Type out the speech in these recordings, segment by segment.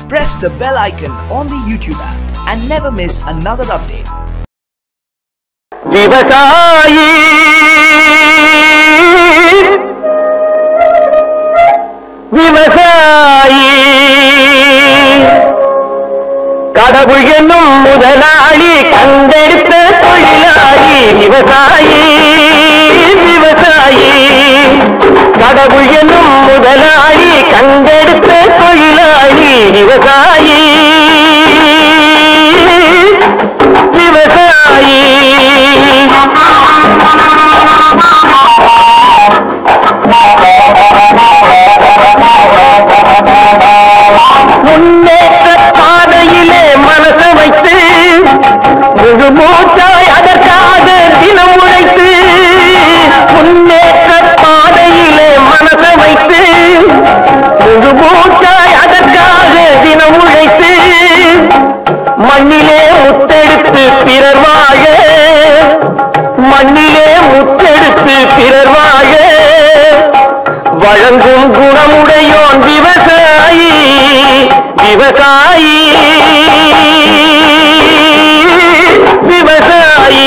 press the bell icon on the YouTube app and never miss another update. விவசாயி விவசாயி கடவுள் என்னும் முதலாளி கண்டெடுத்த தொழிலாளி விவசாயி விவசாயி கடவுள் என்னும் முதலாளி கண்டெடுத்த தொழிலாளி விவசாயி விவசாயி முன்னேற்ற பாதையிலே மனசு வைத்து முழு மூச்சாய் அதற்காக தினம் உழைத்து முன்னேற்ற பாதையிலே மனசு வைத்து முழு மூச்சாய் அதற்காக தினம் உழைத்து மண்ணிலே முத்தெடுத்து பிறர் வாழ மண்ணிலே முத்தெடுத்து பிறர் வாழ வழங்கும் குணமுடையோன் விவசாயி விவசாயி விவசாயி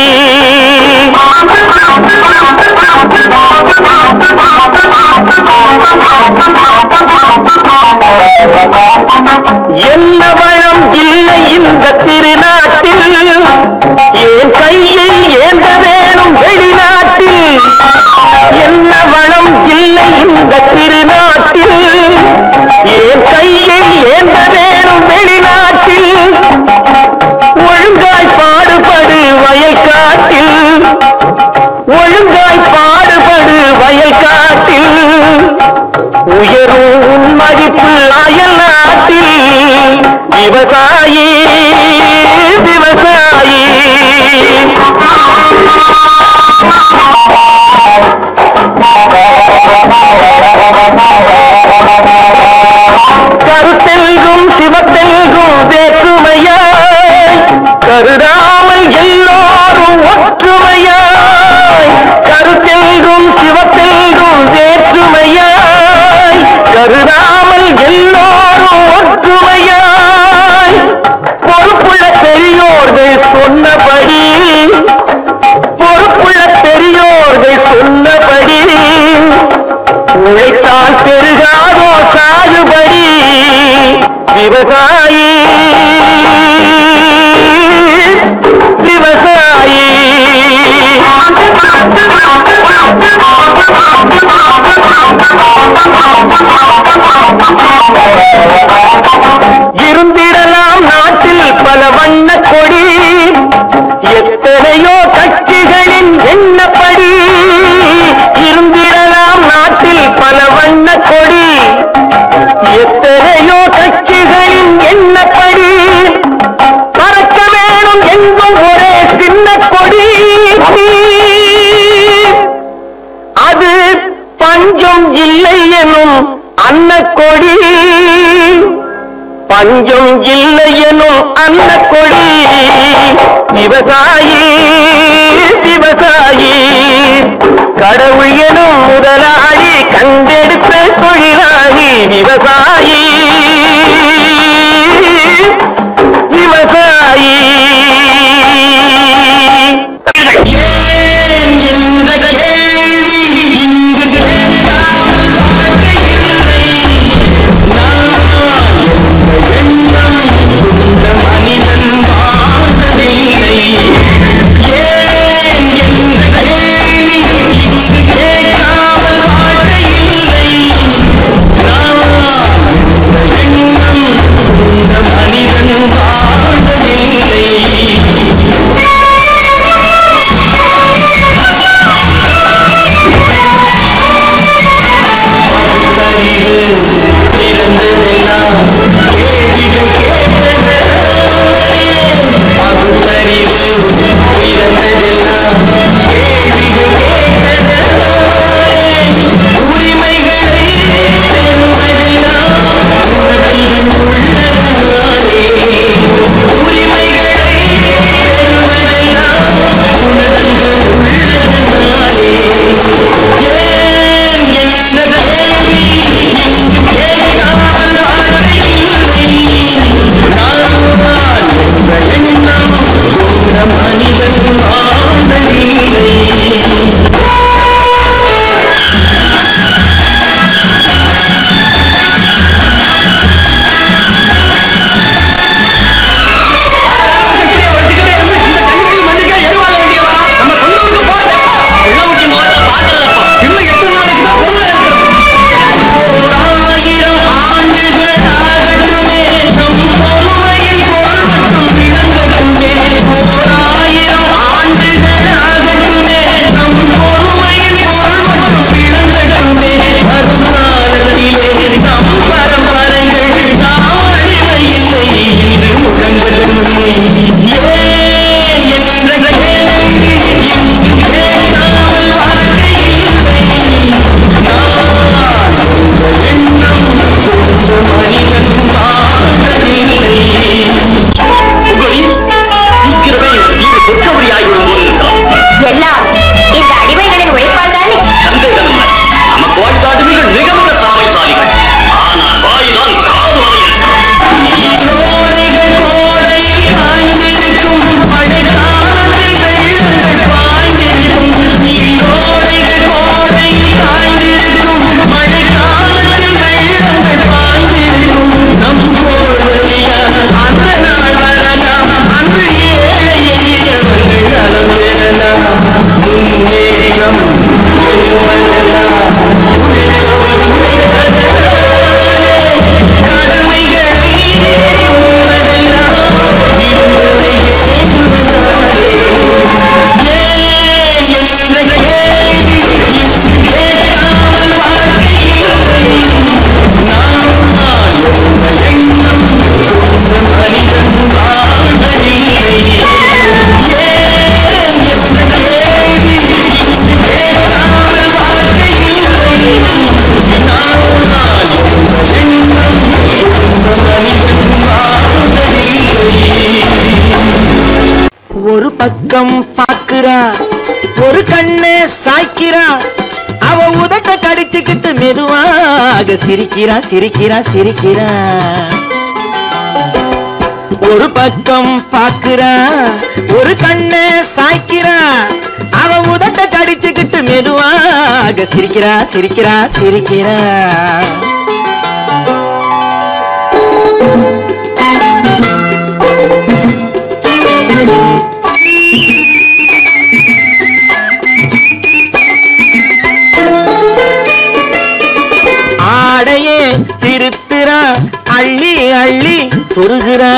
என்ன வளம் இல்லை இந்த திருநாட்டில் என் கையை ஏந்த வேணும் வெளிநாட்டில் என்ன வளம் இல்லை இந்த திருநாட்டில் என் கையை ஏந்த வேணும் வெளிநாட்டில் ஒழுங்காய் பாடுபடு வயல்காட்டில் ஒழுங்காய் பாடுபடு வயல்காட்டில் உயரும் உன் மதிப்பு அயல் நாட்டில் விவசாயி விவசாயி கருத்தெல்கும் சிவத்தெல்கும் வேற்றுமையாய் கருதாமல் எல்லோரும் ஒற்றுமையாய் கருத்தெல்கும் சிவத்தெல்கும் வேற்றுமையாய் கருதாமல் எல்லோரும் ஒற்றுமையாய் பொறுப்புள்ள பெரியோர்கள் சொன்னபடி பொறுப்புள்ள பெரியோர்கள் சொன்னபடி உழைத்தால் பெருகாதோ சாகுபடி விவசாயி விவசாயி இருந்திடலாம் நாட்டில் பல வண்ண கொடி எத்தனையோ கட்சிகளின் எண்ணப்படி இருந்திடலாம் நாட்டில் பல வண்ண கொடி எத்தனையோ கட்சிகளின் எண்ணப்படி பறக்க வேணும் எங்கும் ஒரே சின்ன கொடி அது பஞ்சம் இல்லை எனும் அன்னக்கொடி பஞ்சம் இல்லை எனும் அன்னக்கொடி விவசாயி விவசாயி கடவுள் எனும் முதலாளி கண்டெடுத்த தொழிலாளி விவசாயி விவசாயி ஏன் இந்த கேள்வி இங்கு கேட்காமல் வாழ்க்கையில்லை? நான் என்ற எண்ணம் இந்த மனிதன் வாழ்ந்ததில்லை ஏன் என்ற கேள்வி இங்கு கேட்காமல் வாழ்க்கையில்லை நான் என்ற பக்கம் பாக்குறா ஒரு கண்ணே சாய்க்கிறா அவ உதட்ட கடிச்சுக்கிட்டு மெதுவாக சிரிக்கிறா சிரிக்கிறா சிரிக்கிறா ஒரு பக்கம் பாக்குறா ஒரு கண்ணே சாய்க்கிறா அவ உதட்ட கடிச்சுக்கிட்டு மெதுவாக சிரிக்கிறா சிரிக்கிறா சிரிக்கிறா ஆடையே திருத்துறா அள்ளி அள்ளி சொருகிறா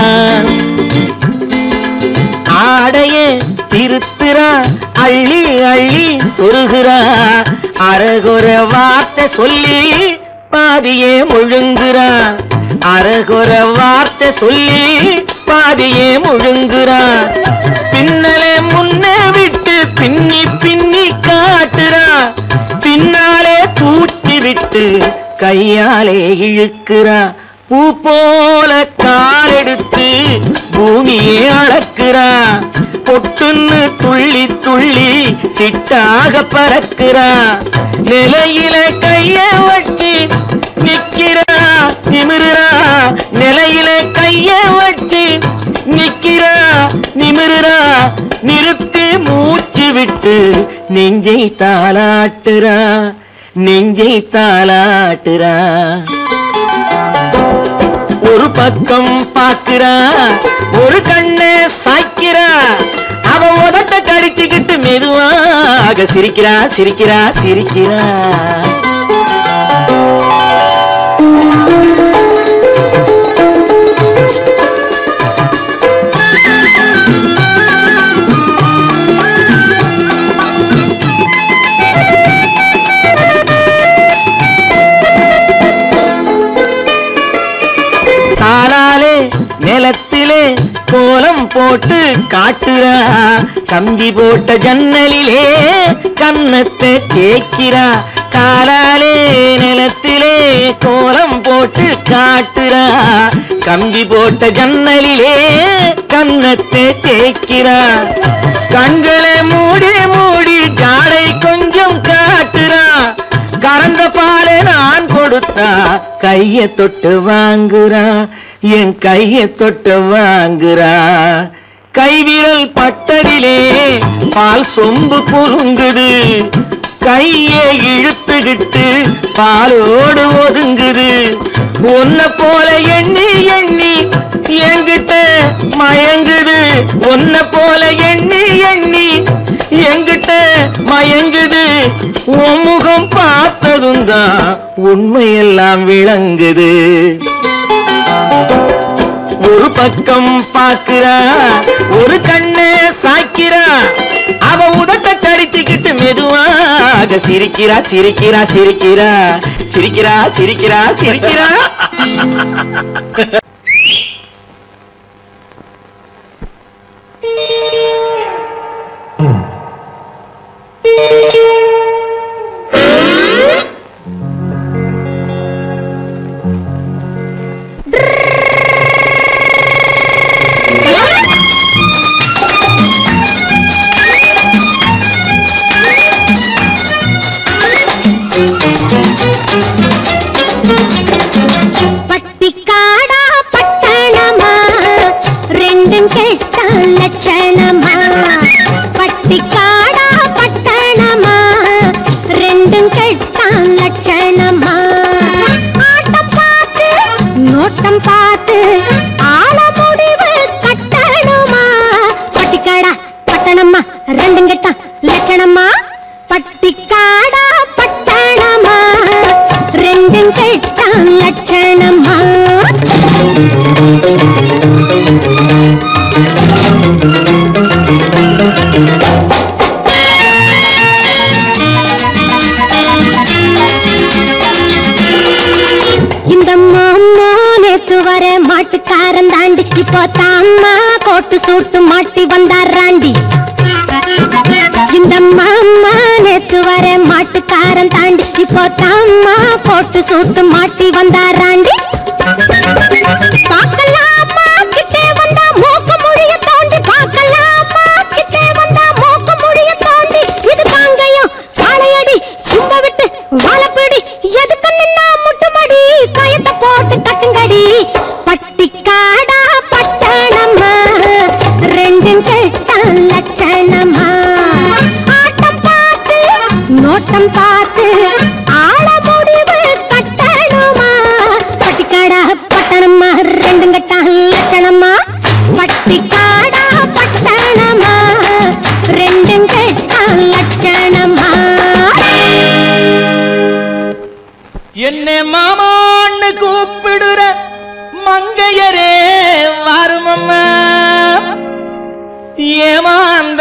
ஆடையே திருத்துறா அள்ளி அள்ளி சொருகிறா அரகுற வார்த்தை சொல்லி பாதியே முழுங்குறா அரகுற வார்த்தை சொல்லி பாதியே முழுங்குறா பின்னலே முன்னே விட்டு பின்னி பின்னி காட்டுறா பின்னாலே தூக்கி விட்டு கையாலே இழுக்கிறா பூ போல காலெடுத்து பூமியே அளக்கிறா பொட்டுன்னு துள்ளி துள்ளி சிட்டாக பறக்கிறா நிலையில கைய வச்சு நிக்கிறா நிமிருறா நிலையில கைய வச்சு நிக்கிறா நிமிருறா நிறுத்தி மூச்சு விட்டு நெஞ்சை தாளாட்டுறா நெஞ்சை தாளாட்டுறா ஒரு பக்கம் பாக்குறா ஒரு கண்ணை சாய்க்கிறா அவ உதட்ட கடிச்சுக்கிட்டு மெதுவாக சிரிக்கிறா சிரிக்கிறா சிரிக்கிறா தாளாலே நிலத்திலே கோலம் போட்டு காட்டுறா கம்பி போட்ட ஜன்னலிலே கன்னத்தை தேய்க்கிறா காலாலே நிலத்திலே கோலம் போட்டு காட்டுறா கம்பி போட்ட ஜன்னலிலே கன்னத்தை தேய்க்கிறா கண்களை மூடி மூடி ஜாடை கொஞ்சம் காட்டுறா கறந்த பாலை நான் கொடுத்தா கைய தொட்டு வாங்குறா என் கைய தொட்டு வாங்குறா கைவிரல் பட்டதிலே பால் சொம்பு பொருங்குது கையை இழுத்துக்கிட்டு பாலோடு ஒதுங்குது உன்ன போல எண்ணி எண்ணி என்கிட்ட மயங்குது உன்ன போல எண்ணி எண்ணி என்கிட்ட மயங்குது உன் முகம் பார்த்ததும் தான் உண்மையெல்லாம் விளங்குது ஒரு பக்கம் பாக்குறா ஒரு கண்ணை சாய்க்கிறா அவ உதட்ட கடித்துக்கிட்டு மெதுவாக சிரிக்கிறா சிரிக்கிறா சிரிக்கிறா சிரிக்கிறா சிரிக்கிறா சிரிக்கிறா பட்டிக்காடா பட்டணமா ரெண்டும் கெட்ட லட்சணமா பட்டிக்காடா பட்டணமா ரெண்டும் கெட்ட லட்சணமா ஆட்டம் பார்த்து நோட்டம் பார்த்து ஆள முடிவு கட்டணுமா பட்டிக்காடா பட்டணமா ரெண்டும் கெட்ட லட்சணமா பட்டிக்காடா பட்டணமா ரெண்டும் கெட்ட லட்சணமா இந்த மாமா நேத்து வர மாட்டுக்காரன் தாண்டி இப்போ தாம்மா கோட்டு சூட்டு மாட்டி வந்தாராண்டி இந்த மாமா நேத்து வர மாட்டுக்காரன் தாண்டி இப்போ தாம்மா கோட்டு சூட்டு மாட்டி வந்தாராண்டி பார்க்கலாமா கிட்டே வந்தா மூக்கு முடிய தோண்டி பார்க்கலாமா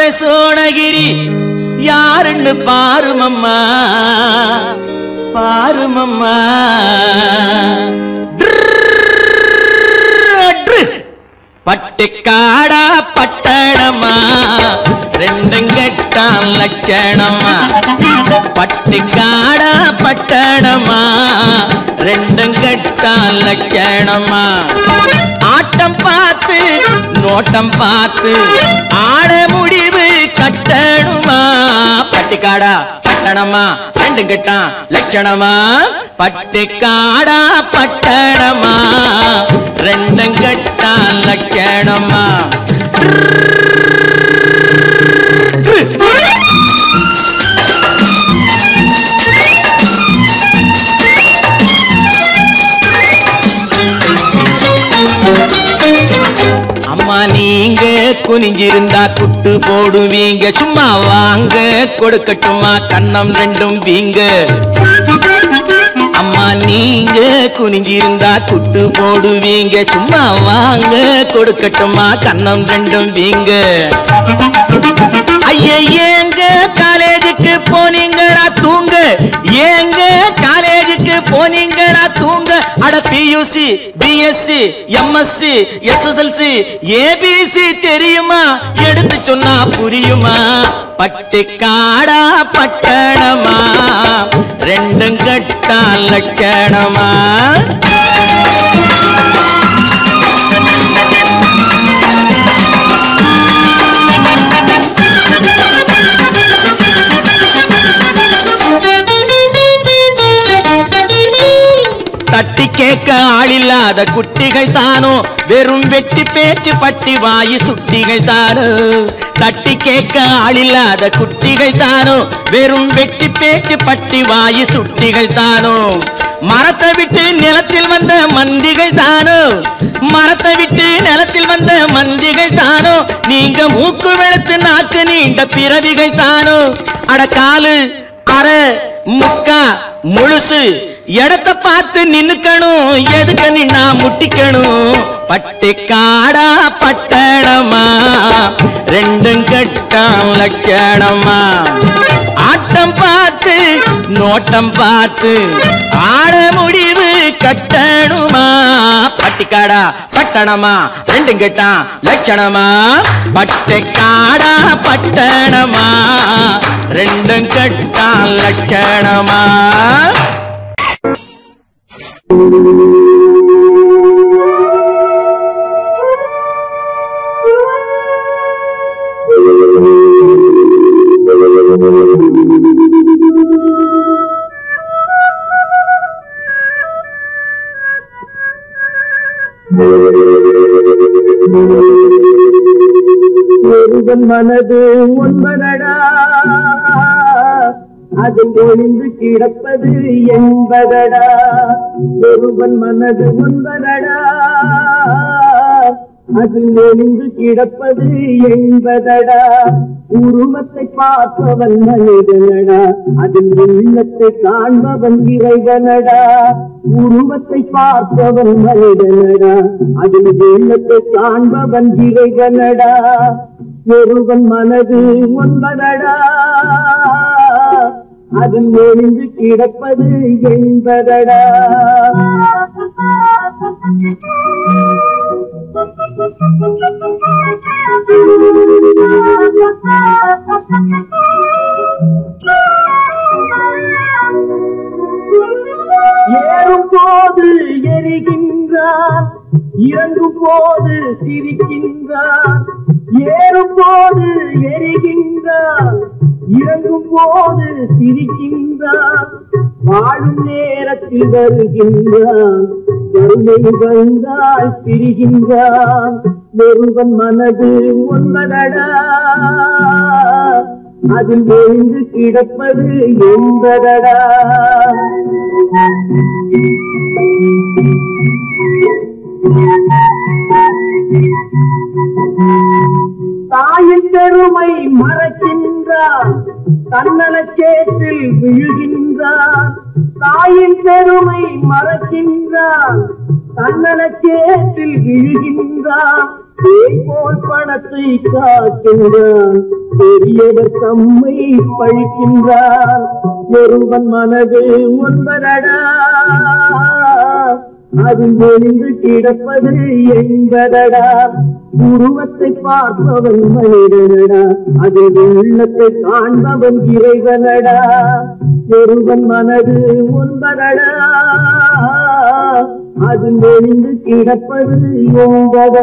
சோழகிரி யாருன்னு பாருமம்மா பாருமம்மா பட்டுக்காடா பட்டணமா ரெண்டும் கெட்டான் லட்சணமா பட்டுக்காடா பட்டணமா ரெண்டும் கெட்டான் லட்சணமா ஆட்டம் பார்த்து நோட்டம் பார்த்து ஆட முடிவு கட்டணுமா பட்டிக்காடா பட்டணமா ரெண்டும் கெட்டான் லட்சணமா பட்டுக்காடா பட்டணமா ரெண்டும் கெட்டான் லட்சணமா அம்மா நீங்க குனிஞ்சிருந்தா குட்டு போடுவீங்க சும்மா வாங்க கொடுக்கட்டுமா கண்ணம் ரெண்டும் வீங்க அம்மா நீங்க குனிஞ்சிருந்தா குட்டு போடுவீங்க சும்மா வாங்க கொடுக்கட்டுமா கண்ணம் ரெண்டும் வீங்க ஐயா ஏங்க காலேஜுக்கு போனீங்களா தூங்க ஏங்க காலேஜுக்கு போனீங்களா தூங்க அட PUC BSc MSc SSLC ABC தெரியுமா எடுத்து சொன்னா புரியுமா பட்டுக்காடா பட்டணமா ரெண்டும் கட்டா லட்சணமா தட்டி கேட்க ஆளில்லாத குட்டிகள் தானோ வெறும் வெட்டி பேச்சு பட்டி வாயு சுட்டிகள் தானோ தட்டி கேட்க ஆளில்லாத குட்டிகள் தானோ வெறும் வெட்டி பேச்சு பட்டி வாயு சுட்டிகள் தானோ மரத்தை விட்டு நிலத்தில் வந்த மந்திகள் தானோ மரத்தை விட்டு நிலத்தில் வந்த மந்திகள் தானோ நீங்க மூக்கு வெளுத்து நாக்கு நீண்ட பிறவிகள் தானோ அட காலு அரை முக்கா முழுசு இடத்த பார்த்து நின்னுக்கணும் எதுக்கு நின்னா முட்டிக்கணும் பட்டு காடா பட்டணமா ரெண்டும் கட்டம் லட்சணமா ஆட்டம் பார்த்து நோட்டம் பார்த்து ஆட முடிவு கட்டணுமா பட்டிக்காடா பட்டணமா ரெண்டும் கெட்டான் லட்சணமா பட்டுக்காடா பட்டணமா ரெண்டும் கெட்டான் லட்சணமா ஒருவன் மனது ஒன்பதடா அதில் ஒளிந்து கிடப்பது என்பதடா ஒருவன் மனது ஒன்பதடா அதில் ஒளிந்து கிடப்பது என்பதடா உருவத்தை பார்ப்பவன் மனிதனடா அதில் உள்ளத்தை காண்பவன் இறைவனடா உருவத்தை பார்ப்பவன் மனிதனடா அதில் உள்ளத்தை காண்பவன் இறைவனடா ஒருவன் மனது ஒன்பதடா அதில் ஒளிந்து கிடப்பது என்பதடா ஏறும் போது எரிகின்றான் இறங்கும் போது சிரிக்கின்றான் ஏறும் போது எரிகின்றான் இறங்கும் போது சிரிக்கின்றான் வாழும் நேரத்தில் வருகின்றான் வறுமை வந்தால் பிரிகின்றான் ஒருவன் மனது ஒன்பதடா அதில் எழுந்து கிடப்பது என்பதடா தாயின் பெருமை மறக்கின்றான் தன்னலச் சேற்றில் விழுகின்றான் தாயின் பெருமை மறக்கின்றான் கண்ணனக்கேற்றில் விழுகின்றான் தேய் போல் பணத்தை காக்கின்றான் பெரியவர் தம்மை பழிக்கின்றான் ஒருவன் மனது ஒன்பதடா அது ஒளிந்து கிடப்பது என்பதடா உருவத்தை பார்ப்பவன் மனிதனடா அது உள்ளத்தை காண்பவன் இறைவனடா ஒருவன் மனது ஒன்பதடா அது ஒளிந்து கிடப்பது என்பதடா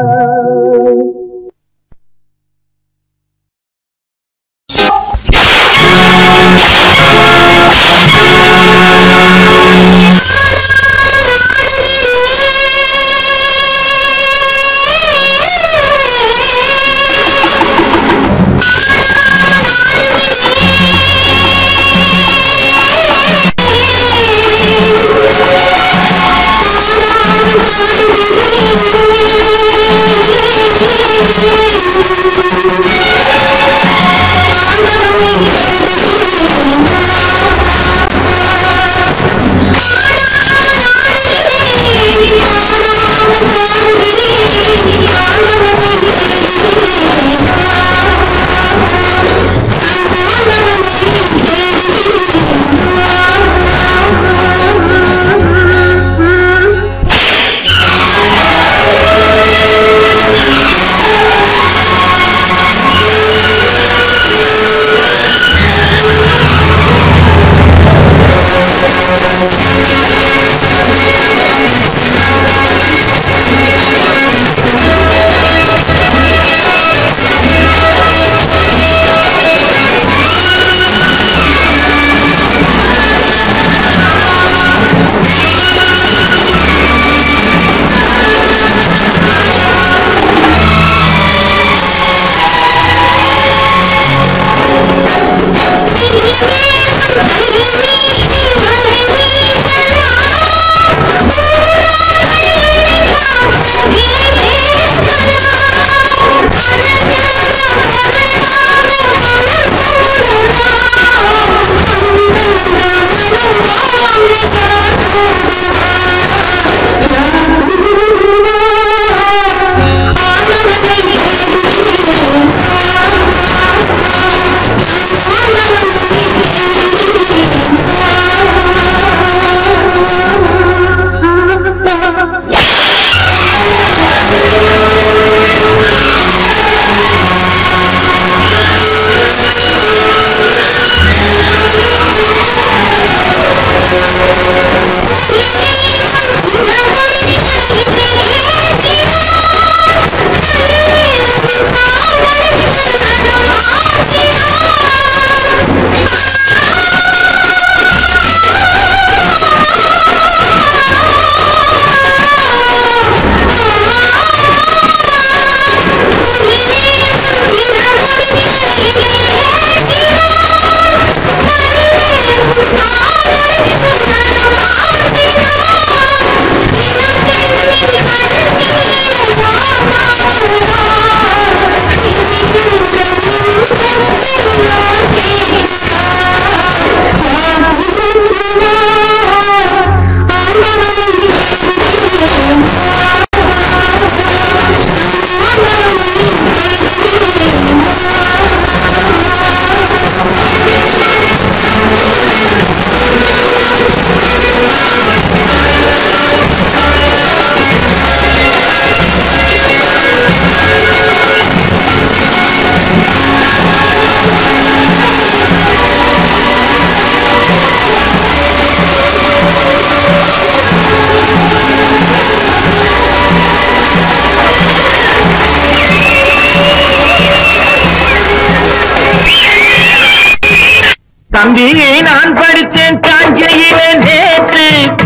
தம்பியை நான் படித்தேன் காஞ்சியிலே நேற்று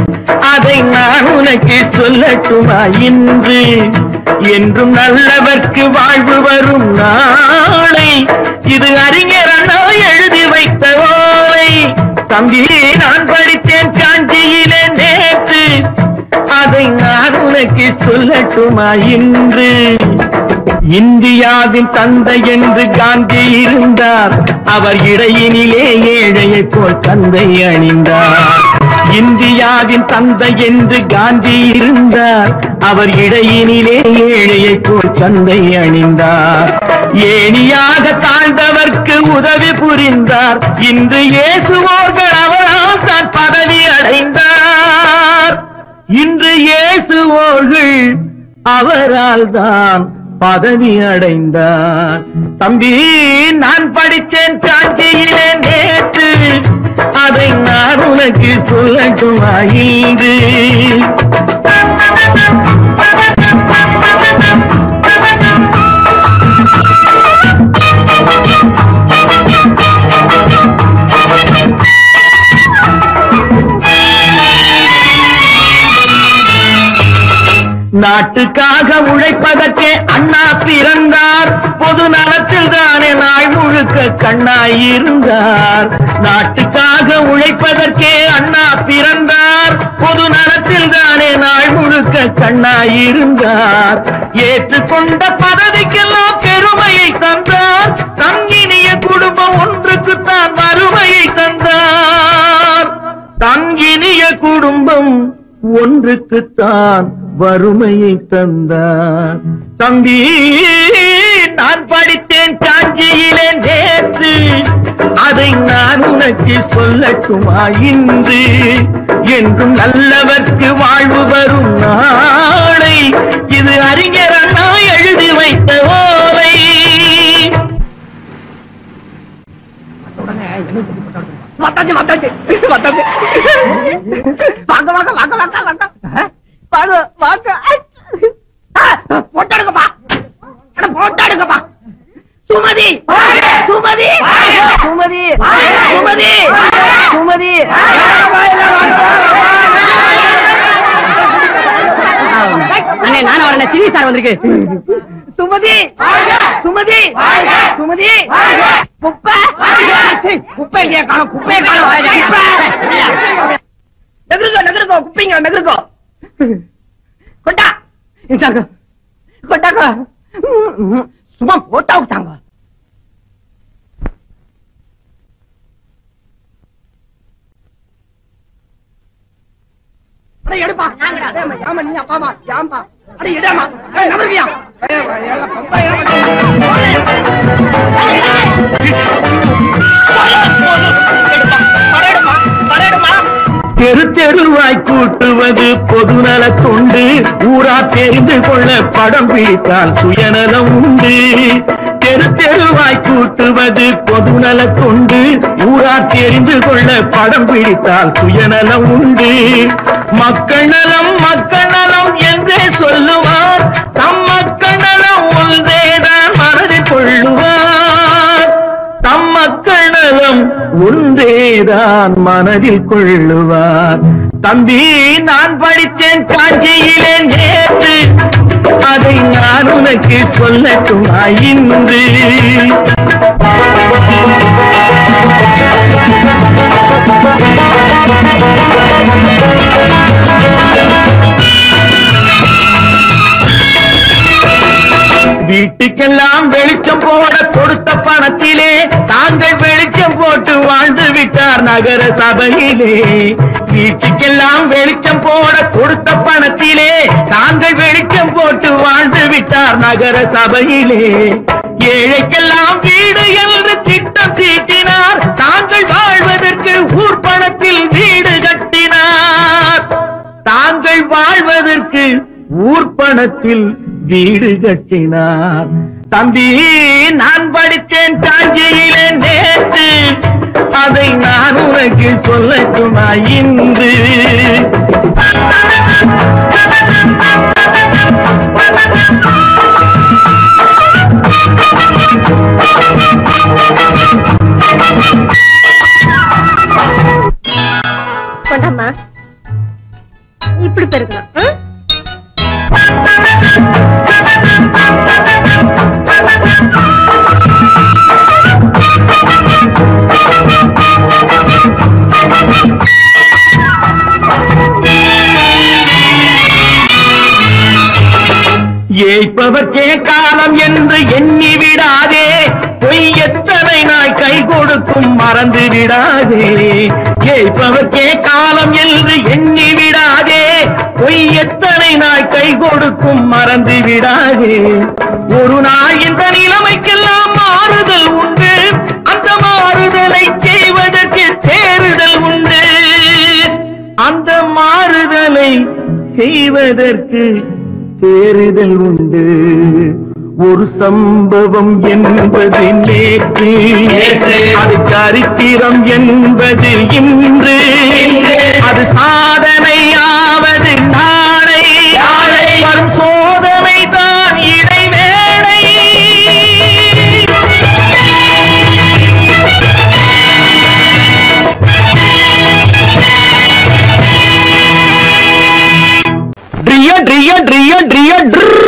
அதை நான் உனக்கு சொல்லட்டுமா இன்று என்றும் நல்லவர்க்கு வாழ்வு வரும் நாளை இது அறிஞர் அண்ணா எழுதி வைத்த ஓலை தம்பியை நான் படித்தேன் காஞ்சியிலே நேற்று அதை நான் உனக்கு சொல்லட்டுமா இன்று இந்தியாவின் தந்தை என்று காந்தி இருந்தார் அவர் இடையினிலே ஏழையைப் போல் தந்தை அணிந்தார் இந்தியாவின் தந்தை என்று காந்தி இருந்தார் அவர் இடையினிலே ஏழையை போல் சந்தை அணிந்தார் ஏணியாக தாழ்ந்தவர்க்கு உதவி புரிந்தார் இன்று இயேசுவோர்கள் அவரால் தான் பதவி அடைந்தார் இன்று இயேசுவோர்கள் அவரால் தான் பதவி அடைந்தார் தம்பி நான் படித்தேன் காட்சியிலே நேற்று அதை நான் உனக்கு சொல்லட்டுமா இன்று நாட்டுக்காக உழைப்பதற்கே அண்ணா பிறந்தார் பொது நலத்தில் தானே நாள் முழுக்க கண்ணாயிருந்தார் நாட்டுக்காக உழைப்பதற்கே அண்ணா பிறந்தார் பொது நலத்தில் தானே நாள் முழுக்க கண்ணாயிருந்தார் ஏற்றுக்கொண்ட பதவிக்கெல்லாம் பெருமையை தந்தார் தங்கினிய குடும்பம் ஒன்றுக்குத்தான் வறுமையை தந்தார் தங்கினிய குடும்பம் ஒன்றுக்குத்தான் வறுமையை தந்தார் தம்பி நான் படித்தேன் காஞ்சியிலே நேற்று அதை நான் உனக்கு சொல்லட்டுமா இன்று என்றும் நல்லவர்க்கு வாழ்வு வரும் நாளை இது அறிஞர் அண்ணா எழுதி வைத்த ஓலை வந்தாச்சு வந்தாச்சு வந்தாச்சு வாங்க வாங்க வாங்க வாங்க வாங்க வாங்க வாங்க போட்டாடுங்கப்பா போட்டாடுங்கப்பா சுமதி சுமதி சுமதி சுமதி சுமதி அண்ணே நானும் வரேன் சிவி சார் வந்திருக்கு சுமதி சுமதி சுமதி குப்பை சீ, குப்பை இங்கே காணும் குப்பையை காணும் நகருக்கோ நகருக்கோ குப்பைங்க நகருக்கோ கொண்டா இந்தாங்க கொண்டாங்க சும்மா போட்டா விட்டாங்க அட எடுப்பா அதேம்மா, ஏம்மா நீ அப்பாமா ஏம்பா அட இடமா நகருக்கியா தெரு தெருவாய் கூட்டுவது பொதுநல தொண்டு ஊரா தெரிந்து கொள்ள படம் பிடித்தால் சுயநலம் உண்டு தெரு தெருவாய் கூட்டுவது பொதுநல தொண்டு ஊரா தெரிந்து கொள்ள படம் பிடித்தால் சுயநலம் உண்டு மக்கள் நலம் மக்கள் நலம் என்றே சொல்லுவார் தம் மக்கள் நலம் ஒன்றேதான் மனதில் கொள்ளுவார் தம் மக்கள் நலம் ஒன்றேதான் மனதில் கொள்ளுவார் தம்பி நான் படித்தேன் காஞ்சியிலே நேற்று அதை நான் உனக்கு சொல்லட்டுமா இன்று வீட்டுக்கெல்லாம் வெளிச்சம் போட கொடுத்த பணத்திலே தாங்கள் வெளிச்சம் போட்டு வாழ்ந்து விட்டார் நகர சபையிலே வீட்டுக்கெல்லாம் வெளிச்சம் போட கொடுத்த பணத்திலே தாங்கள் வெளிச்சம் போட்டு வாழ்ந்து விட்டார் நகர சபையிலே ஏழைக்கெல்லாம் வீடு என்று திட்டம் தீட்டினார் தாங்கள் வாழ்வதற்கு ஊர் பணத்தில் வீடு கட்டினார் தாங்கள் வாழ்வதற்கு ஊர் பணத்தில் வீடு கட்டினார் தம்பி நான் படித்தேன் காஞ்சியிலே நேற்று அதை நான் உனக்கு சொல்லட்டுமா இன்று கொண்டாம்மா இப்படி பெருக்கணும் ம்? ஏய்ப்பவர்க்கே காலம் என்று எண்ணி விடாதே பொய் எத்தனை நாய் கை கொடுக்கும் மறந்து விடாதே ஏய்ப்பவர்க்கே காலம் என்று எண்ணி விடாதே பொய் எத்தனை நாய் கை கொடுக்கும் மறந்து விடாதே ஒரு நாள் இந்த நிலைமைக்கெல்லாம் மாறுதல் உண்டு அந்த மாறுதலை செய்வதற்கு தேறுதல் உண்டு அந்த மாறுதலை செய்வதற்கு தேறுதல் உண்டு ஒரு சம்பவம் என்பது நேற்று அது சரித்திரம் என்பது இன்று அது சாதனையாவது நாளை வரும் சோதனை தான் இடைவேளை ட்ரியோ ட்ரியோ ட்ரியோ ட்ரியோ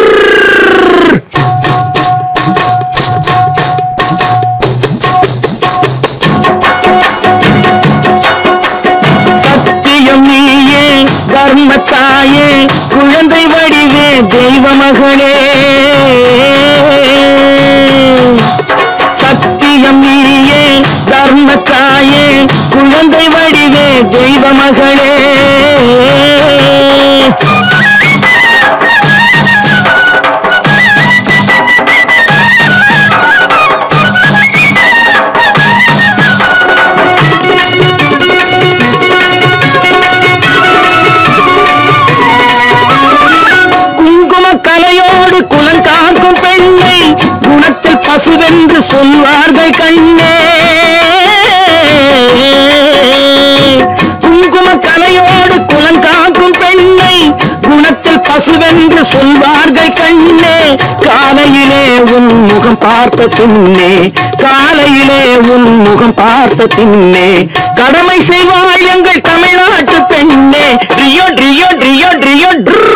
சத்தியம் நீயே கர்மத்தாயே குழந்தை வடிவே தெய்வ மகளே சத்தியம் நீயே தர்மத்தாயே குழந்தை வடிவே தெய்வ மகளே குங்கும கலையோடு குலங்காக்கும் பெண்ணை குணத்தில் பசுவென்று சொல்வார்கள் கண்ணே குங்கும கலையோடு குலங்காக்கும் பெண்ணை குணத்தில் பசுவென்று சொல்வார்கள் கண்ணே காலையிலே உன் முகம் பார்த்த பின்னே காலையிலே உன் முகம் பார்த்த பின்னே கடமை செய்வாள் எங்கள் தமிழ்நாட்டு பெண்ணே ட்ரியோ ட்ரியோ ட்ரியோ ட்ரியோ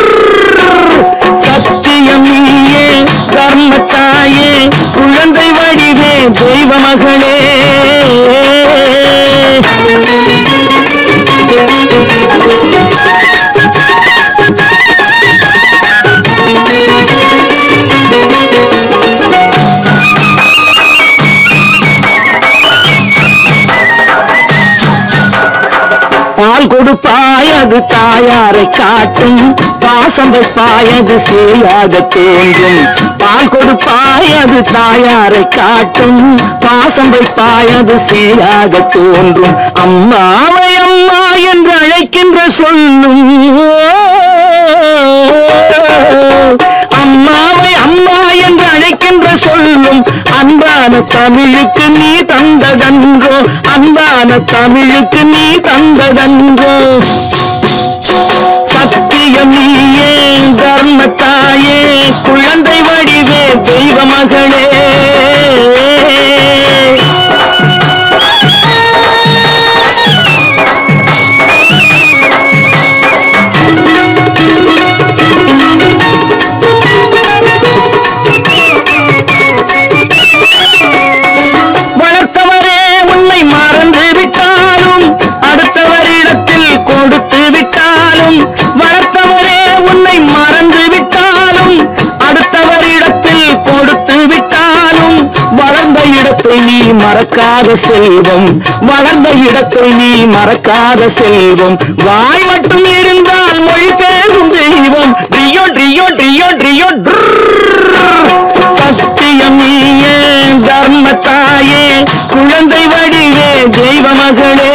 சத்தியம் நீயே கர்மத்தாயே குழந்தை வடிவே தெய்வ மகளே பால் கொடுப்பாய் அது தாயாரை காட்டும் பாசம் வைப்பாய் அது சேயாக தோன்றும் பால் கொடுப்பாய் அது தாயாரை காட்டும் பாசம் வைப்பாய் அது சேயாக தோன்றும் அம்மாவை அம்மா என்று அழைக்கின்ற சொல்லும் அம்மாவை அம்மா என்று அழைக்கின்ற சொல்லும் அன்பான தமிழுக்கு நீ தந்ததன்றோ அன்பான தமிழுக்கு நீ தந்ததன்றோ சத்தியம் நீயே தர்மத்தாயே குழந்தை வடிவே தெய்வ மகளே வளர்த்தவரே உன்னை மறந்து விட்டாலும் அடுத்தவரிடத்தில் கொடுத்து விட்டாலும் வளர்த்தவரே உன்னை மறந்து விட்டாலும் அடுத்தவரிடத்தில் கொடுத்து விட்டாலும் வளர்ந்த இடத்தை நீ மறக்காத செல்வம் வளர்ந்த இடத்தை நீ மறக்காத செல்வம் வாய் மட்டும் இருந்தால் மொழி பேசும் தெய்வம் ட்ரியோ ட்ரியோ ட்ரியோ ட்ரியோ சத்தியம் நீயே தர்மத்தாயே குழந்தை வடிவே தெய்வ மகளே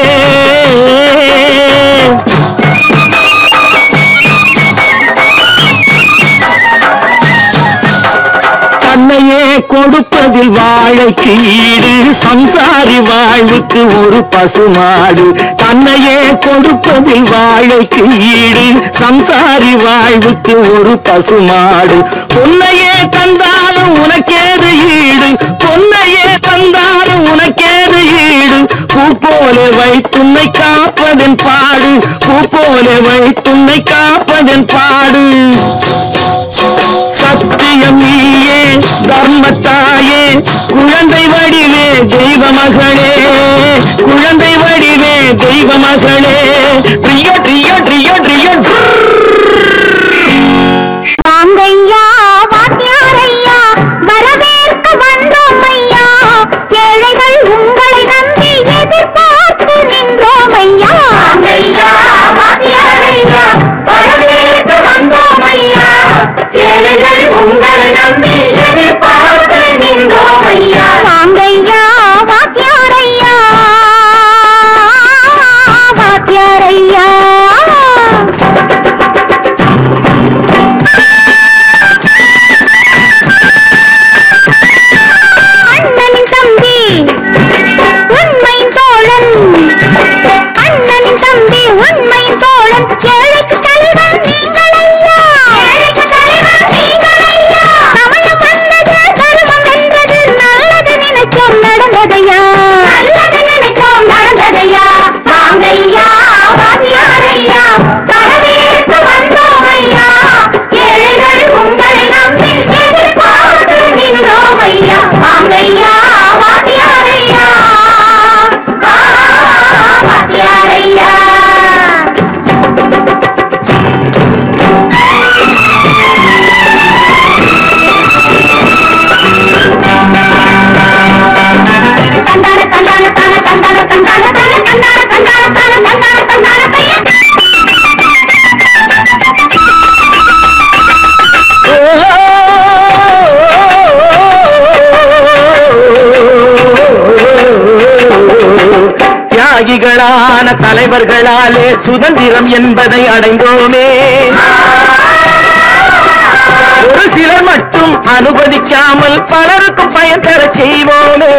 தன்னையே கொடுப்பதில் வாழைக்கு ஈடு சம்சாரி வாழ்வுக்கு ஒரு பசுமாடு தன்னையே கொடுப்பதில் வாழைக்கு ஈடு சம்சாரி வாழ்வுக்கு ஒரு பசுமாடு பொன்னையே தந்தாலும் உனக்கேது ஈடு பொன்னையே தந்தாலும் உனக்கேது ஈடு பூ போல வைத்துன்னை காப்பதன் பாடு பூ போல வைத்துன்னை காப்பதன் பாடு சத்தியம் நீயே தர்மத்தாயே குழந்தை வடிவே தெய்வ மகளே குழந்தை வடிவே தெய்வ மகளே ட்ரியோ ட்ரியோ ட்ரியோ ட்ரியோ வாங்கையா வாத்தியாரையா வரவேற்க வந்தோம் ஐயா தியாகிகளான தலைவர்களாலே சுதந்திரம் என்பதை அடைந்தோமே ஒரு சிலர் மட்டும் அனுமதிக்காமல் பலருக்கும் பயன் தர செய்வோமே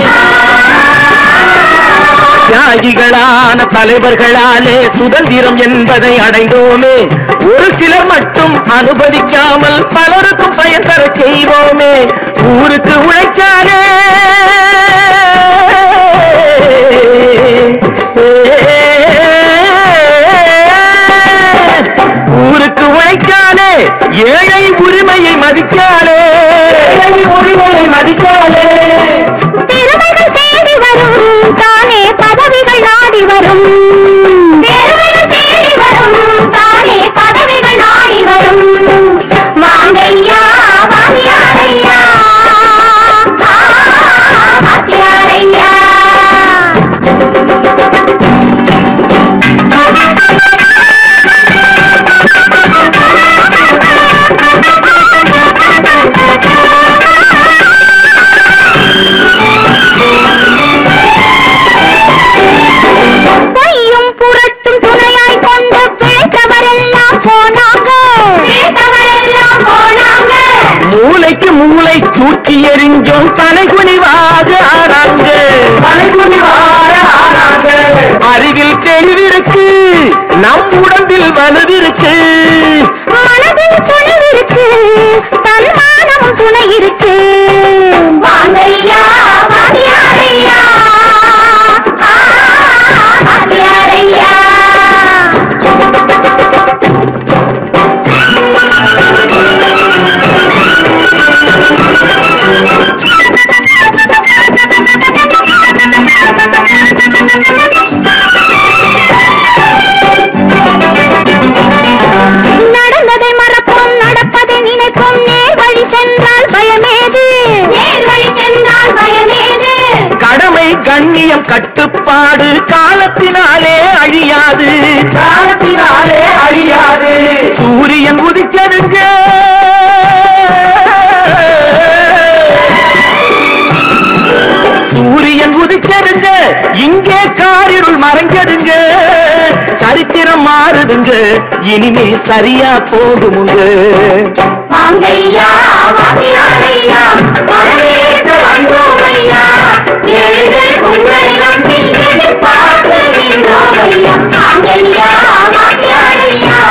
தியாகிகளான தலைவர்களாலே சுதந்திரம் என்பதை அடைந்தோமே ஒரு சிலர் மட்டும் அனுமதிக்காமல் பலருக்கும் பயன் தர செய்வோமே ஊருக்கு உழைச்சாலே ஊருக்கு உழைக்காலே ஏழை உரிமையை மதிக்காலே ஏழை உரிமையை மதிக்காலே பெருமைகள் தேடி வரும் தானே பதவிகள் நாடி வரும் பெருமைகள் தேடி வரும் தானே பதவிகள் நாடி வரும் வாங்கையா வாங்கியாரையா வாங்கியாரையா பொய்யும் புரட்டும் துணையாய் கொண்டு பிழைத்தவரெல்லாம் போனாங்க பிழைத்தவரெல்லாம் போனாங்க மூளைக்கு மூளை தூக்கி எறிஞ்சும் தலைகுனிவாக ஆறாங்க தலைகுனிவாக ஆறாங்க அறிவில் தெளிவிருக்கு நம் உடம்பில் வலுவிருக்கு மனதில் துணிவிருக்கு தன்மானமும் துணை இருக்கு வாங்கையா வாங்கியாரையா வாங்கியாரையா நடந்ததை மறப்போம் நடப்பதை நினைப்போம் நேர் வழி சென்றால் பயமேது நேர் வழி சென்றால் பயமேது கடமை கண்ணியம் கட்டுப்பாடு காலத்தினாலே அழியாது காலத்தினாலே அழியாது சூரியன் உதிக்கதுங்க சூரியன் உதிக்கதுங்க இங்கே காரிருள் மறைஞ்சதுங்க சரித்திரம் மாறுதுங்க இனிமே சரியா போகுமுங்க வாங்கையா வாங்கியாரையா வரவேற்க வந்தோமையா ஏழைகள் உங்களை நம்பி எதிர்பார்த்து நின்றோமையா வாங்கையா வாங்கியாரையா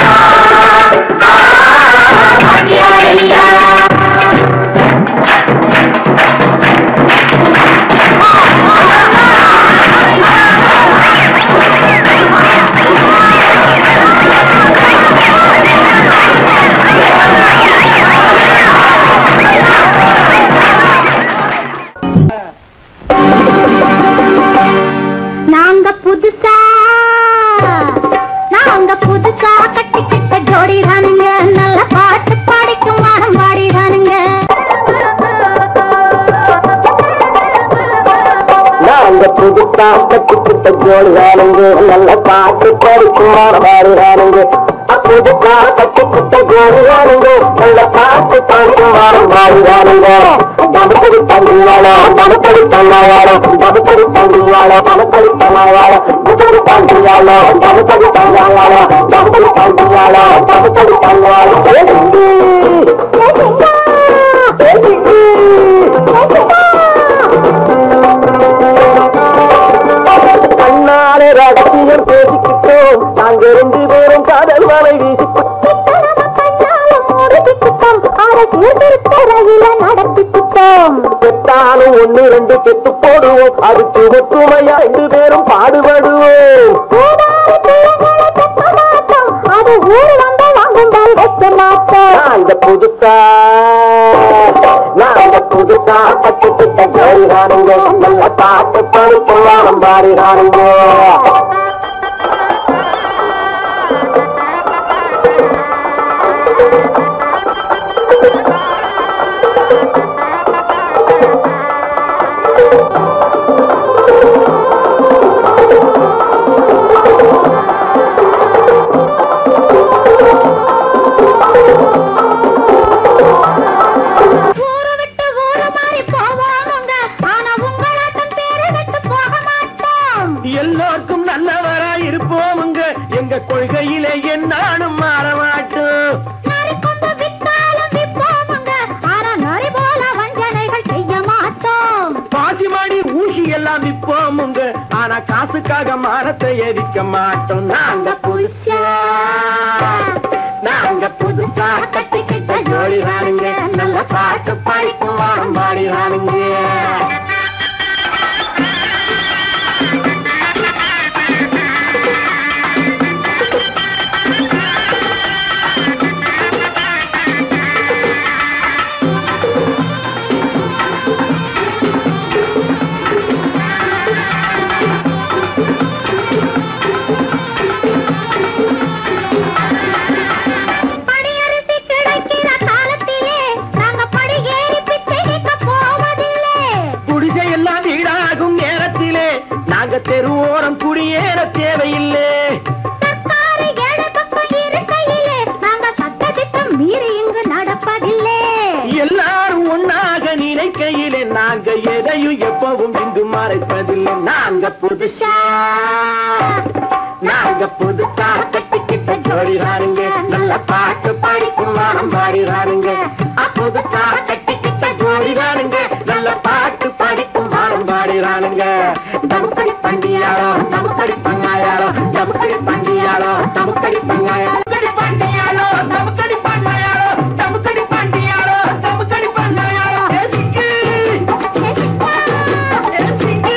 வாங்கியாரையா நாங்க புதுசா நாங்க புதுசா கட்டிக்கிட்ட ஜோடி தானுங்க நல்ல பாட்டு பாடிக்கும் வானம் பாடிதானுங்க நாங்க புதுசா கட்டுக்கிட்ட ஜோடிதானுங்க நல்ல பாட்டு படிக்கும் பாடுறானுங்க புதுசா கட்டுக்கிட்ட ஜோடிதானுங்க நல்ல பாட்டு படிக்கும் பாடுறானுங்க தடுப்படி தங்கியாளோ தடுப்படி தங்காயாளோ தடுப்படி தங்கியாளோ தடுப்படி தங்காயாளோ தடுப்படி தங்கியாளோ தடுப்படி தங்காயாளோ தடுப்படி தங்கியாளோ தடுப்படி தங்காயாளோ கண்ணாலே ரகசியம் பேசிக்கிட்டோம் நாங்க ரெண்டு பேரும் காதல் வலை வீசிக்கிட்டோம் செத்தாலும் ஒண்ணு ரெண்டு செத்து போடுவோம் அதுக்கு ஒற்றுமையா ரெண்டு பேரும் பாடுபடுவோம் அது ஊர் வந்த வாங்கும்பால் வைக்க மாட்டோம் நாங்க புதுசா நாங்க புதுசா கட்டுக்கிட்ட ஜோடிதானுங்க நல்ல பாட்டு படிக்கும் வாரம் பாடிதானுங்க ஊரு விட்டு ஊரு மாறி போவோமுங்க ஆனா உங்களாட்டம் பேரை விட்டு போக மாட்டோம் உனக்காக மானத்தை எரிக்க மாட்டோம் நாங்க புதுசா நாங்க புதுசா கட்டிக்கிட்ட ஜோடி ராணுங்க நல்ல பாட்டு படிக்கும் வாரம் பாடி ராணுங்க படியரிசி கிடைக்கிற காலத்திலே நாங்க படி ஏறி பிச்சை கேட்க போவதில்லை குடிசை எல்லாம் வீடாகும் நேரத்திலே நாங்க தெருவோரம் குடியேற தேவையில்லை சர்க்காரு ஏழை பக்கம் இருக்கையிலே நாங்க சட்டத்திட்டம் மீறி இங்கு நடப்பதில்லை எல்லாரும் ஒன்னாக நினைக்கையிலே நாங்க எதையும் எப்பவும் இங்கு மறைப்பதில்லை நாங்க புதுசா நாங்க புதுசா கட்டிக்கிட்ட ஜோடிதானுங்க நல்ல பாட்டு படிக்கும் வாரம் பாடிதானுங்க புதுசா கட்டிக்கிட்ட ஜோடிதானுங்க நல்ல பாட்டு படிக்கும் வாரம் பாடிதானுங்க தமுக்கடி பண்டியாளோ தமுக்கடி பங்காயாளோ தமுக்கடி பண்டியாளோ தமுக்கடி பங்காயாளோ பண்டியாளோ தமுக்கடி பங்காயாளோ தமுக்கடி பண்டியாளோ தமுக்கடி பங்காயாளோ ஏசிக்கு ஏசிக்கு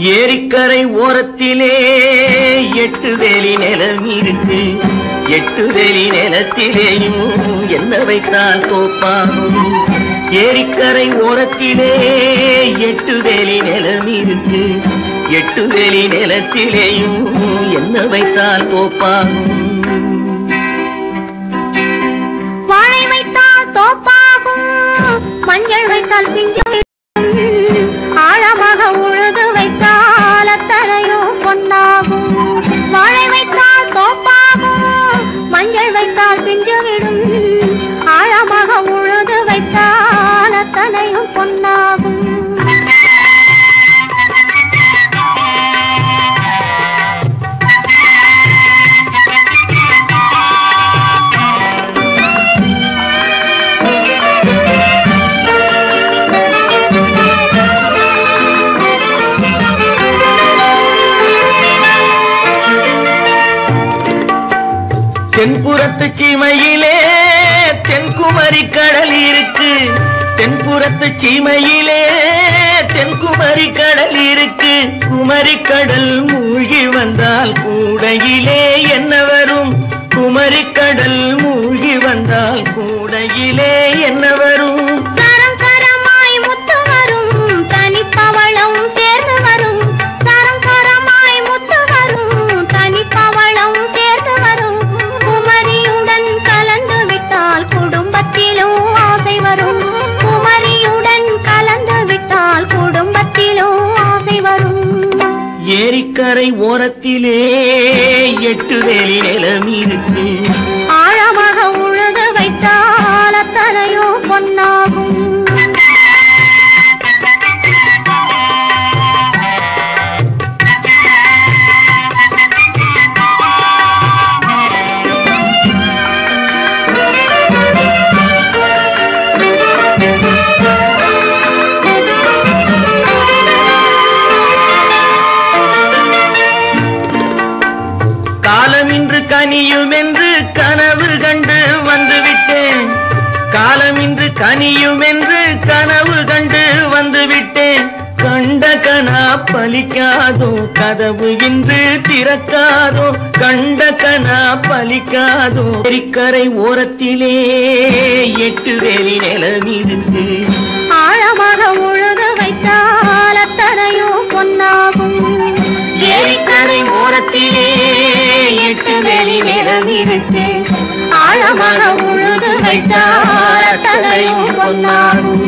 ஏரிக்கரை ஓரத்திலே எட்டு வேலி நிலம் இருக்கு எட்டு வேலி நிலத்திலேயும் என்ன வைத்தால் தோப்பாகும் ஏரிக்கரை ஓரத்திலே எட்டு வேலி நிலம் இருக்கு எட்டு வேலி நிலத்திலேயும் என்ன வைத்தால் தோப்பாகும் வாழை வைத்தால் தோப்பாகும் மஞ்சள் வைத்தால் பிஞ்சு ஆழமாக உழுது வைத்தால் அத்தனையோ பொன்னாகும் வாழை வைத்தால் தோப்பாகும் மஞ்சள் வைத்தால் பிஞ்சு விடும் ஆழமாக உழுது வைத்தால் அத்தனையும் பொன்னாகும் தென்புறத்து சீமையிலே தென்குமரி கடல் இருக்கு தென்புறத்து சீமையிலே தென்குமரி கடல் இருக்கு குமரி கடல் மூழ்கி வந்தால் கூடையிலே என்ன வரும் குமரி கடல் மூழ்கி வந்தால் கூடையிலே என்ன வரும் சரம் சரமாய் முத்து வரும் தனிப்பவளம் சேர்ந்து வரும் சரம் சரமாய் முத்து வரும் தனிப்பவளம் சேர்ந்து வரும் குமரியுடன் கலந்து விட்டால் குடும்பத்திலும் ஆசை வரும் குமரியுடன் கலந்து விட்டால் குடும்பத்திலும் ஆசை வரும் ஏரிக்கரை ஓரத்திலே எட்டு வேலி நிலம் இருக்கு ஆழமாக உழுது வைத்தால் அத்தனையோ பொன்னாகும் காலம் இன்று கனியும் என்று கனவு கண்டு வந்து விட்டேன் காலம் இன்று கனியும் என்று கனவு கண்டு வந்து விட்டேன் கண்ட கனா பலிக்காதோ கதவு இன்று திறக்காதோ கண்ட கனா பலிக்காதோ எரிக்கரை ஓரத்திலே எட்டு வேலி நிலம் இருக்கு ஆழமாக உழுது வைத்தால் அத்தனையோ பொன்னாகும் ஏரிக்கரை ஓரத்திலே எட்டு வேலி நிலம் இருக்கு ஆழமாக உழுது வைத்தால் அத்தனையோ பொன்னாகும்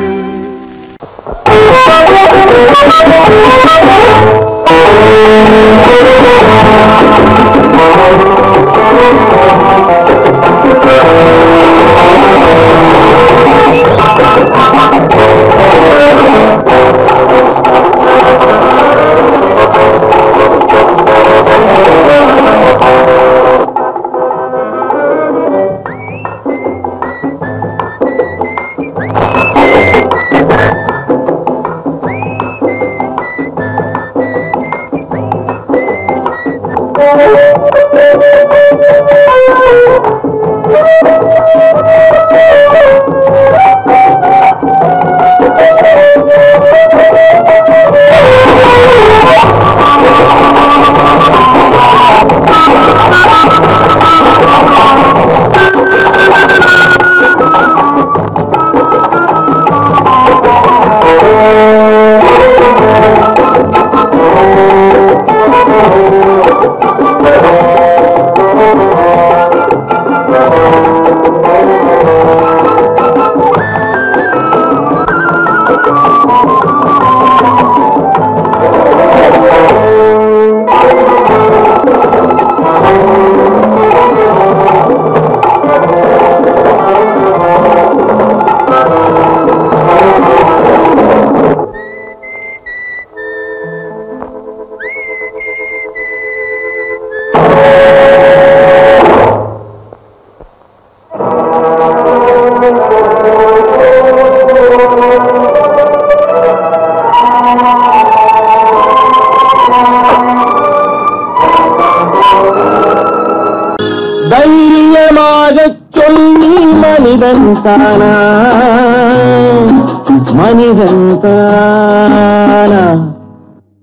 தைரியமாக சொல்லி மனிதன் தானா மனிதன் தானா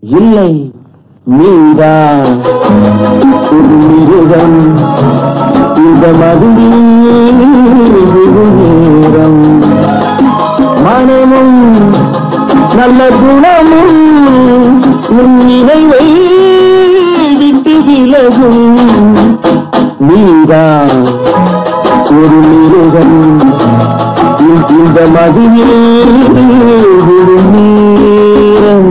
இல்லை நீதான் ஒரு மிருகம் இந்த மதுவில் நேரம் மனமும் நல்ல குணமும் உன் நினைவை விட்டு விலகும் நீதான் ஒரு மிருகம் இந்த- இந்த மதுவில் விழும் நேரம்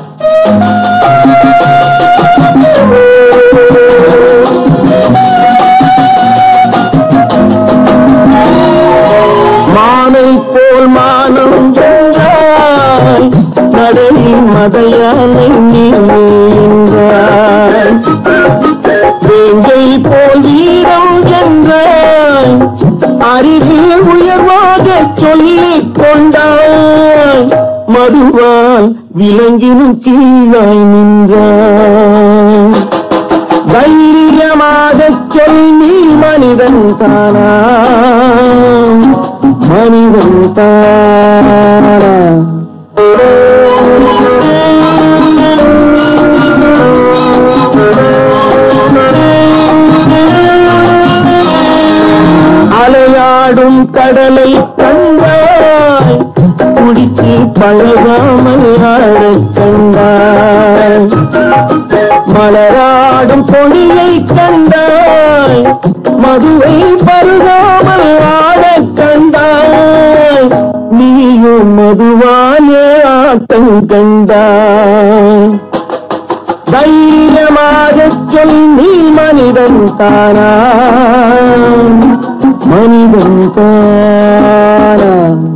மானை போல் மானம் என்றாய் நடையில் மதையானை நீ என்றாய் வேங்கை போல் வீரம் என்றாய் அறிவில் உயர்வாக சொல்லிக் கொண்டாய் மதுவால் விலங்கினும் கீழாய் நின்றாய் தைரியமாகச் சொல் நீ மனிதன் தானா மனிதன் தானா அலையாடும் கடலை கண்டாய் குடித்து பழகாமல் ஆடக் கண்டாய் மலராடும் பொழியை கண்டாய் மதுவை பருகாமல் ஆடக் கண்டாய் நீயும் மதுவானே ஆட்டம் கண்டாய் தைரியமாகச் சொல் நீ மனிதன் தானா மனிதன் தானா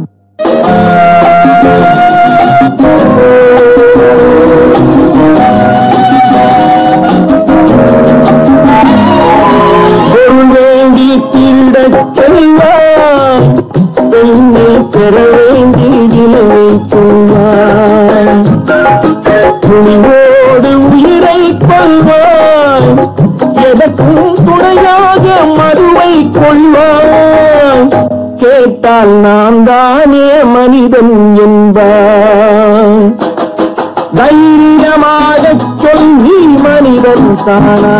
பொருள் வேண்டி தீண்டச் செல்வாய் பெண்ணை பெற வேண்டி இளவை சொல்வாய் துணிவோடு உயிரை கொள்வாய் எதற்கும் துணையாக மறுவை கொள்வாய் கேட்டால் நான் தானே மனிதன் என்பாய் தைரியமாகச் சொல் நீ மனிதன் தானா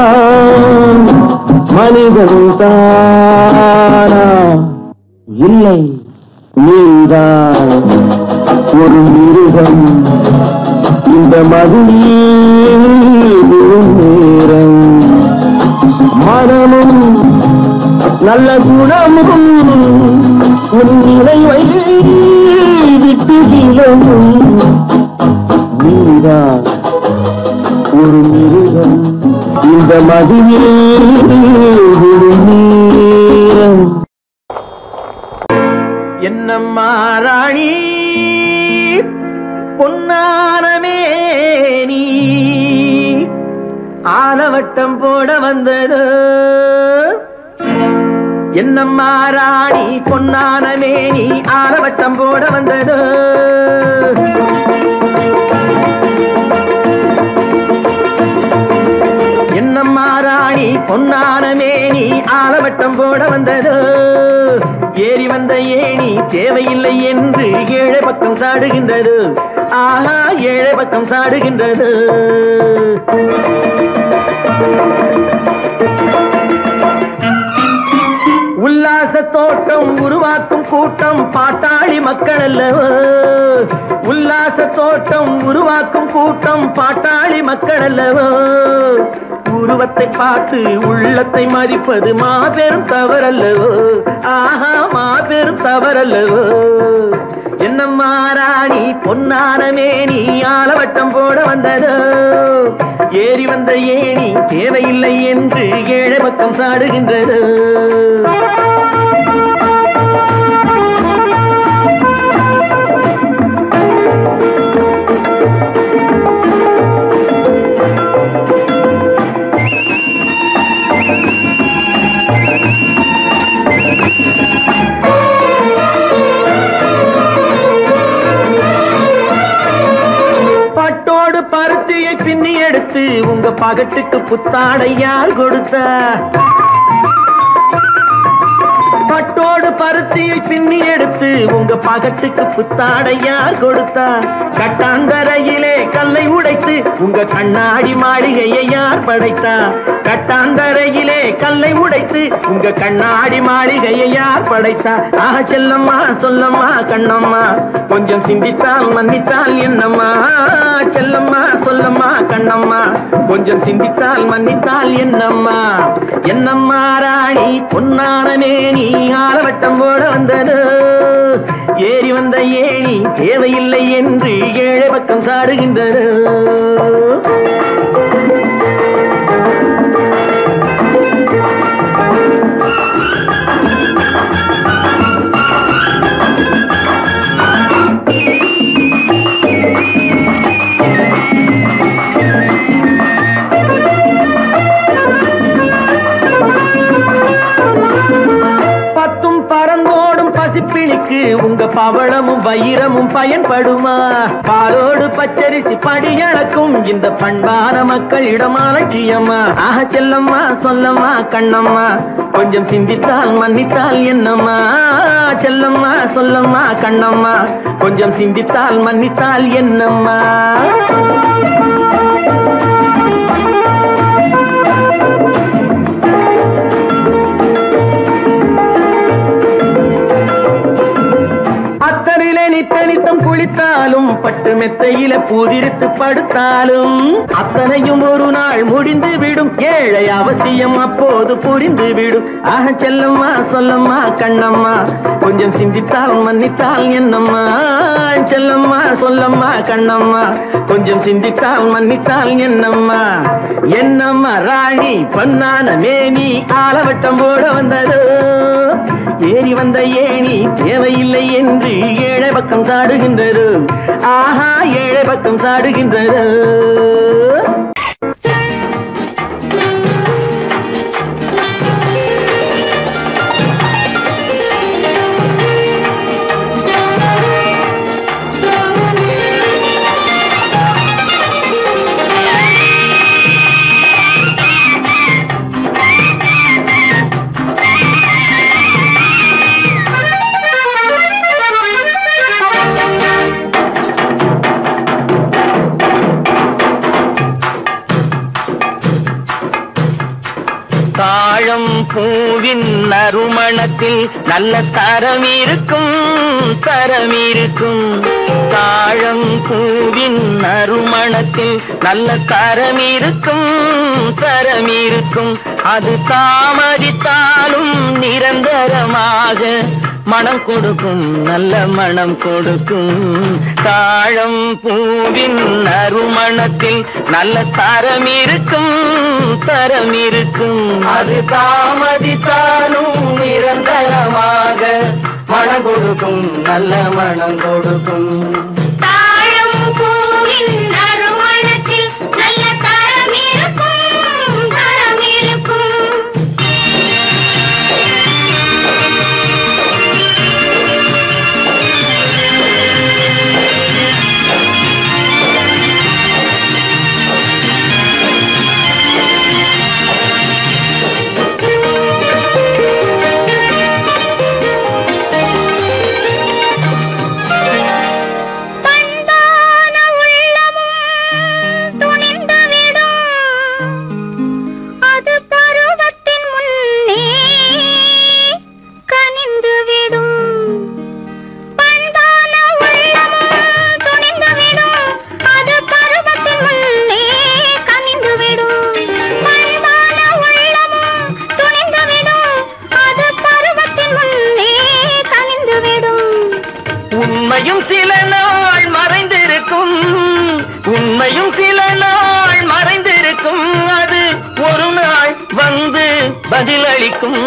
மனிதன் தானா இல்லை நீதான் ஒரு மிருகம் இந்த மதுவில் விழும் நேரம் மனமும் நல்ல குணமும் உன் நிலைவை விட்டு விலகும் நீரா ஒரு மிருகம் இந்த மதுவில் விழும் நேரம் என்னம்மா ராணி பொன்னாரமே நீ ஆலவட்டம் போட வந்தது என்னம்மா ராணி பொன்னானமே நீ ஆலவட்டம் போட வந்தது என்னம்மா ராணி பொன்னானமே நீ ஆலவட்டம் போட வந்தது ஏறி வந்த ஏணி தேவையில்லை என்று ஏழை பக்கம் சாடுகின்றது ஆஹா ஏழை பக்கம் சாடுகின்றது உல்லாச தோட்டம் உருவாக்கும் கூட்டம் பாட்டாளி மக்கள் அல்லவோ உல்லாச தோட்டம் உருவாக்கும் கூட்டம் பாட்டாளி மக்கள் அல்லவோ உருவத்தை பார்த்து உள்ளத்தை மதிப்பது மாபெரும் தவறல்லவோ ஆஹா மாபெரும் தவறல்லவோ என்னம்மா ராணி பொன்னானமே நீ ஆலவட்டம் போட வந்ததோ ஏறி வந்த ஏணி தேவையில்லை என்று ஏழை பக்கம் சாடுகின்றது பட்டோடு பருத்தியை பின்னி எடுத்து உங்க பகட்டுக்கு புத்தாடை யார் கொடுத்தா பட்டோடு பருத்தியை பின்னி எடுத்து உங்க பகட்டுக்கு புத்தாடை யார் கொடுத்தா கட்டாந்தரையிலே கல்லை உடைத்து உங்க கண்ணாடி மாளிகையை யார் படைத்தா கட்டாந்தரையிலே கல்லை உடைத்து உங்க கண்ணாடி மாளிகையை யார் படைத்தா ஆக செல்லம்மா சொல்லம்மா கண்ணம்மா கொஞ்சம் சிந்தித்தால் மன்னித்தால் என்னம்மா செல்லம்மா சொல்லம்மா கண்ணம்மா கொஞ்சம் சிந்தித்தால் மன்னித்தால் என்னம்மா என்னம்மா ராணி பொன்னானமே நீ ஆலவட்டம் போட வந்தது ஏறி வந்த ஏணி தேவையில்லை என்று ஏழை பக்கம் சாடுகின்றது பத்தும் பறந்தோடும் பசிப்பிணிக்கு உங்க பவளமும் வைரமும் பயன்படுமா பாலோடு பச்சரிசி படியளக்கும் இந்த பண்பான மக்களிடம் அலட்சியம்மா ஆக செல்லம்மா சொல்லம்மா கண்ணம்மா கொஞ்சம் சிந்தித்தால் மன்னித்தால் என்னம்மா செல்லம்மா சொல்லம்மா கண்ணம்மா கொஞ்சம் சிந்தித்தால் மன்னித்தால் என்னம்மா அத்தனிலே நித்த நித்தம் குளித்தாலும் பட்டு மெத்தையில பூதிரித்து படுத்தாலும் அத்தனையும் ஒரு நாள் முடிந்து விடும் ஏழை அவசியம் அப்போது புரிந்து விடும் ஆக செல்லம்மா சொல்லம்மா கண்ணம்மா கொஞ்சம் சிந்தித்தால் மன்னித்தால் என்னம்மா செல்லம்மா சொல்லம்மா கண்ணம்மா கொஞ்சம் சிந்தித்தால் மன்னித்தால் என்னம்மா என்னம்மா ராணி பொன்னான மேனி ஆலவட்டம் போட வந்ததோ ஏறி வந்த ஏணி தேவையில்லை என்று ஏழை பக்கம் சாடுகின்றது ஆஹா ஏழை பக்கம் சாடுகின்றது தாழம் பூவின் நறுமணத்தில் நல்ல தரம் இருக்கும் தரம் இருக்கும் தாழம் பூவின் நறுமணத்தில் நல்ல தரம் இருக்கும் தரம் இருக்கும் அது தாமதித்தாலும் நிரந்தரமாக மனம் கொடுக்கும் நல்ல மனம் கொடுக்கும் தாழம் பூவின் நறுமணத்தில் நல்ல தரம் இருக்கும் தரம் இருக்கும் அது தாமதித்தாலும் நிரந்தரமாக மனம் கொடுக்கும் நல்ல மனம் கொடுக்கும் தாழம் பூவின் நறுமணத்தில் நல்ல தரம் இருக்கும் தரம் இருக்கும் பண்பான உள்ளமும் துணிந்துவிடும் அது பருவத்தின் முன்னே கனிந்துவிடும் பண்பான உள்ளமும் துணிந்துவிடும் அது பருவத்தின் முன்னே கனிந்துவிடும் பண்பான உள்ளமும் துணிந்துவிடும் அது பருவத்தின் முன்னே கனிந்துவிடும் உண்மையும் சில நாள் மறைந்திருக்கும் உண்மையும் சில நாள் மறைந்திருக்கும் அது ஒரு நாள் வந்து பதிலளிக்கும்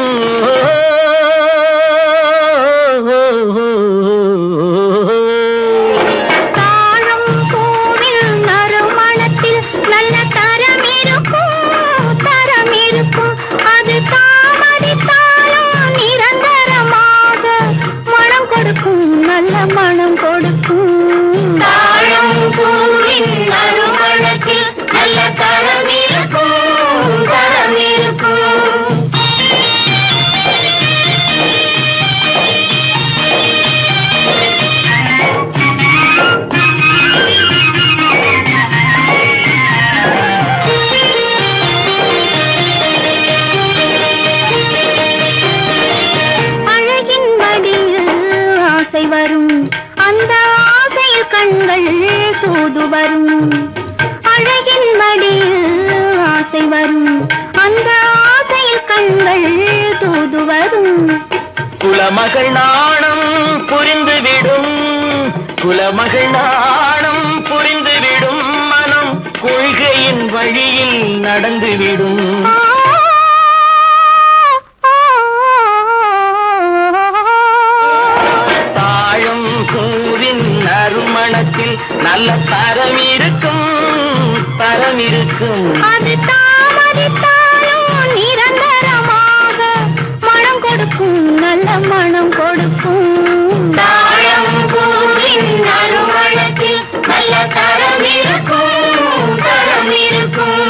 தாழம் பூவில் நறுமணத்தில் நல்ல தரம் இருக்கும் தரம் இருக்கும் அது தாமதித்தாலும் நிரந்தரமாக மனம் கொடுக்கும் நல்ல மனம் கொடுக்கும் தாழம் பூவின் நறுமணத்தில் நல்ல தரம் இருக்கும் தரம் இருக்கும் கண்கள் தூது வரும் அழகின் மடியில் ஆசை வரும் அந்த ஆசையில் கண்கள் தூது வரும் குலமகள் நாணம் புரிந்துவிடும் குலமகள் நாணம் புரிந்துவிடும் மனம் கொள்கையின் வழியில் நடந்துவிடும் ஆ, ஆ, தாழும் பூவின் நறுமணத்தில் நல்ல தரம் இருக்கும் தரம் இருக்கும் அது தாமதித்தாலும் நிரந்தரமாக மனம் கொடுக்கும் நல்ல மனம் கொடுக்கும் தாழம் பூவின் நறுமணத்தில் நல்ல தரம் இருக்கும் தரம் இருக்கும்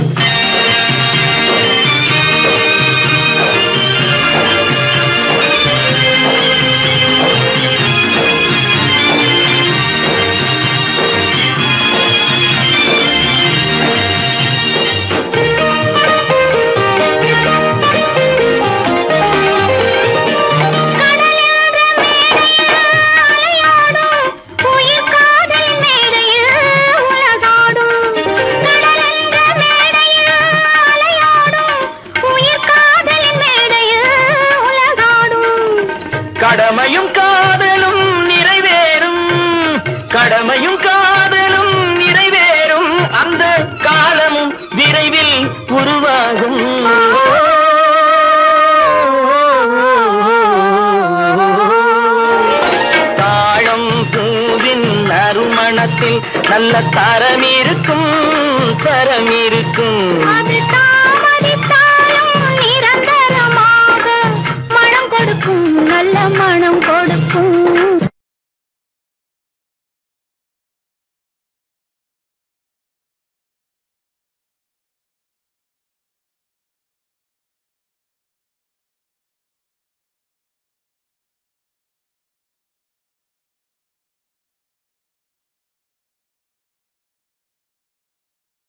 உயிர் காதல் மேடையில் உலகாடும் கடலென்ற மேடையில் அலையாடும் உயிர் காதல் மேடையில் உலகாடும் கடமையும் காதலும் நிறைவேறும் கடமையும் காதலும் நிறைவேறும் அந்த காலமும் விரைவில் உருவாகும் தாழம் பூவின் நறுமணத்தில் நல்ல தரம் இருக்கும் தரம் இருக்கும் அது தாமதித்தாலும் நிரந்தரமாக மனம் கொடுக்கும் நல்ல மனம் கொடுக்கும்